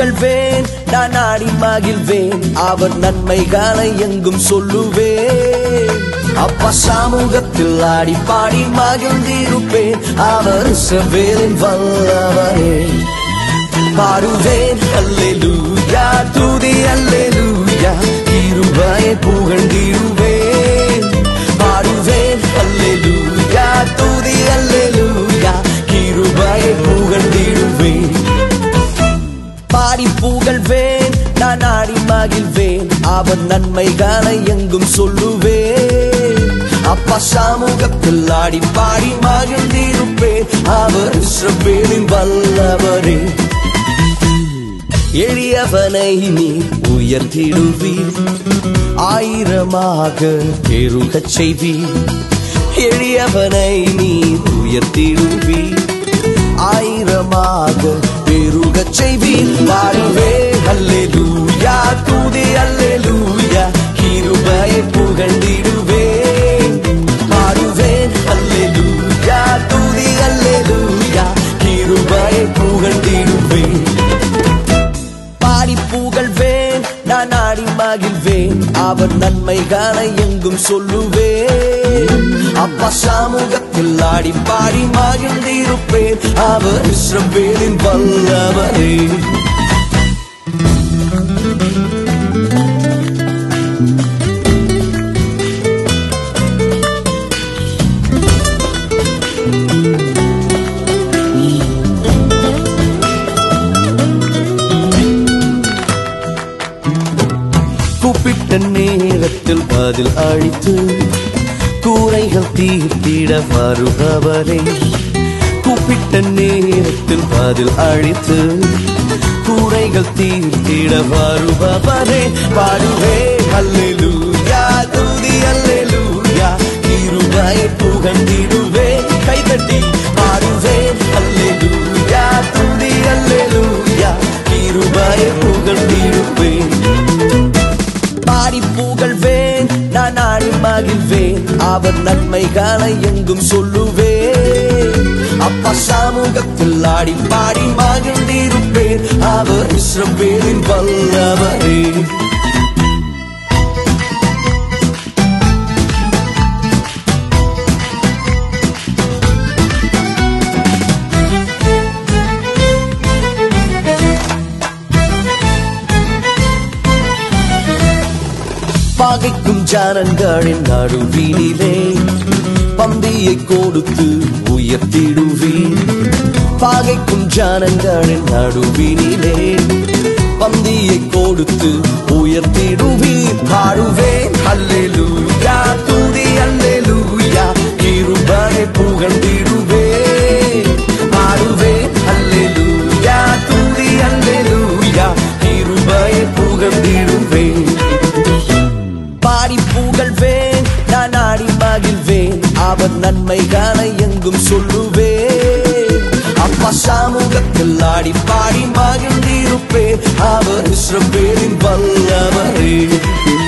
புகழ்வேன் நான் ஆடி மகிழ்வேன் அவர் நன்மைகளை எங்கும் சொல்லுவேன் அப்பா சமூகத்தில் ஆடி பாடி மகிழ்ந்திருப்பேன் அவர் செவ்வேலின் வல்லவரே பாடுவேன் அல்லேலூயா துதி அல்லேலூயா இருபாயை புகழ்ந்திடுவேன் பாடுவேன் அல்லேலூயா துதி அல்லேலூயா இருபாயை புகழ்ந்திடுவேன் பாடி புகழ்வேன் நான் ஆடி மகிழ்வேன் அவன் நன்மைகளை எங்கும் சொல்லுவேன் அப்பா சமூகத்தில் ஆடி பாடி மகிழ்ந்திருப்பேன் அவர் இஸ்ரவேலின் வல்லவரே எளியவனை நீ உயர்த்திடுவீர் ஆயிரமாக பெருகச் செய்வீர் எளியவனை நீ உயர்த்திடுவீர் ஆயிரமாக பெருகச் செய்வீர் பாடுவே அல்லேலூயா தூதி அல்லேலூயா கிருபையை புகழ்ந்திடுவேன் பாடுவேன் அல்லேலூயா தூதி அல்லேலூயா கிருபையை புகழ்ந்திடுவேன் பாடி புகழ்வேன் நான் ஆடி மகிழ்வேன் அவர் நன்மைகளை எங்கும் சொல்லுவேன் அப்பா சமூகத்தில் ஆடி பாடி மகிழ்ந்திருப்பேன் அவர் இஸ்ரவேலின் வல்லவரே கூப்பிட்ட நேரத்தில் பதில் அளித்து கூரைகள் தீர்த்திட வருபவரே கூப்பிட்ட நேரத்தில் பதில் அளித்து கூரைகள் தீர்த்திட வருபவரே பாடுவே அல்லேலூயா துதி அல்லேலூயா இருபாயை புகழ்ந்திடுவே கைதட்டி பாடுவே அல்லேலூயா துதி அல்லேலூயா இருபாயை புகழ்ந்திடுவேன் பாடி புகழ்வேன் நான் ஆடி மகிழ்வேன் அவர் நன்மைகளை எங்கும் சொல்லுவேன் அப்பா சமூகத்தில் ஆடி பாடி மகிழ்ந்திருப்பேன் அவர் இஸ்ரவேலின் வல்லவரே பகைக்கும் ஜனங்களின் நடுவினிலே பந்தியை கொடுத்து உயர்த்திடுவீர் பகைக்கும் ஜனங்களின் நடுவினிலே பந்தியை கொடுத்து உயர்த்திடுவீர் பாடுவேன் அல்லேலூயா துதி அல்லேலூயா கிருபனை புகழ்ந்திடுவேன் பாடுவேன் அல்லேலூயா துதி அல்லேலூயா கிருபனை புகழ்ந்திடுவேன் பாடி புகழ்வேன் நான் ஆடி மகிழ்வேன் அவர் நன்மைகளை எங்கும் சொல்லுவேன் அப்பா சமூகத்தில் ஆடி பாடி மகிழ்ந்திருப்பேன் அவர் இஸ்ரவேலின் வல்லவரே